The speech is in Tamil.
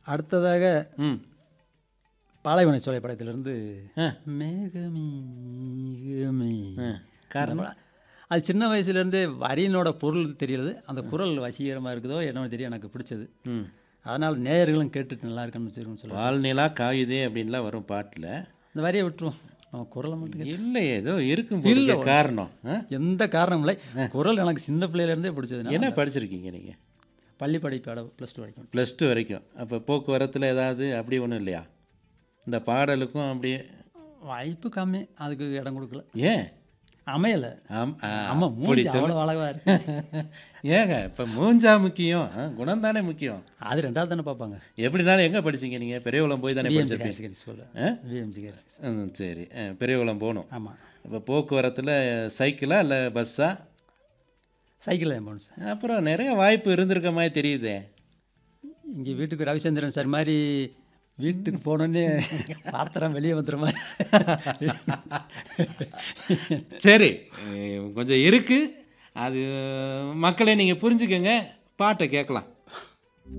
அடுத்ததாக ம் பாலைவன சோலை படத்திலிருந்து ஆ. மேகமே மேகமே ஆ. காரணம் அது சின்ன வயசுலேருந்தே வரியினோட பொருள் தெரியுது அந்த குரல் வசீகரமாக இருக்குதோ என்னவோ தெரியும் எனக்கு பிடிச்சது ம் அதனால் நேயர்களும் கேட்டுட்டு நல்லா இருக்குன்னு வச்சுருக்கோம் சொல்லுவாங்க பால்நிலா காயுதே அப்படின்லாம் வரும் பாட்டில் இந்த வரியை விட்டுருவோம் நம்ம குரலை மட்டும் கேட்டு- இல்லை ஏதோ இருக்கும் போல காரணம் ஆ? எந்த காரணமும் இல்லை குரல் எனக்கு சின்ன பிள்ளையிலேருந்தே பிடிச்சது என்ன படிச்சிருக்கீங்க நீங்கள் பள்ளி படிப்போட ப்ளஸ் டூ வரைக்கும் ப்ளஸ் டூ வரைக்கும் அப்போ போக்குவரத்தில் ஏதாவது அப்படி ஒன்றும் இல்லையா இந்த பாடலுக்கும் அப்படியே வாய்ப்பு கம்மி அதுக்கு இடம் கொடுக்கல ஏன் அமையலை ஆம் ஆ, ஆமாம் அப்படி மூடி சொல்லு அவ்வளோ அழகா இருக்கு ஏங்க இப்போ மூஞ்சா முக்கியம் ஆ, குணம் தானே முக்கியம் அது ரெண்டாவது தானே பார்ப்பாங்க எப்படினாலும் எங்கே படிச்சீங்க நீங்கள் பெரியகுளம் போய் தானே விஎம்சி படிச்சிருப்பீங்க ஹையர் ஸ்கூலில் ஆ? விஎம்சி ஹையர் ம், சரி ஆ, பெரியகுளம் போகணும் ஆமாம் இப்போ போக்குவரத்தில் சைக்கிளா இல்லை பஸ்ஸா சைக்கிளில் தான் போகணும் சார் அப்புறம் நிறைய வாய்ப்பு இருந்திருக்க மாதிரி தெரியுதே இங்கே வீட்டுக்கு ரவிச்சந்திரன் சார் மாதிரி வீட்டுக்கு போனோன்னே பாத்திரம் வெளியே வந்துடுற மாதிரி சரி அஹ் கொஞ்சம் இருக்குது அது மக்களே நீங்கள் புரிஞ்சுக்கங்க பாட்டை கேட்கலாம்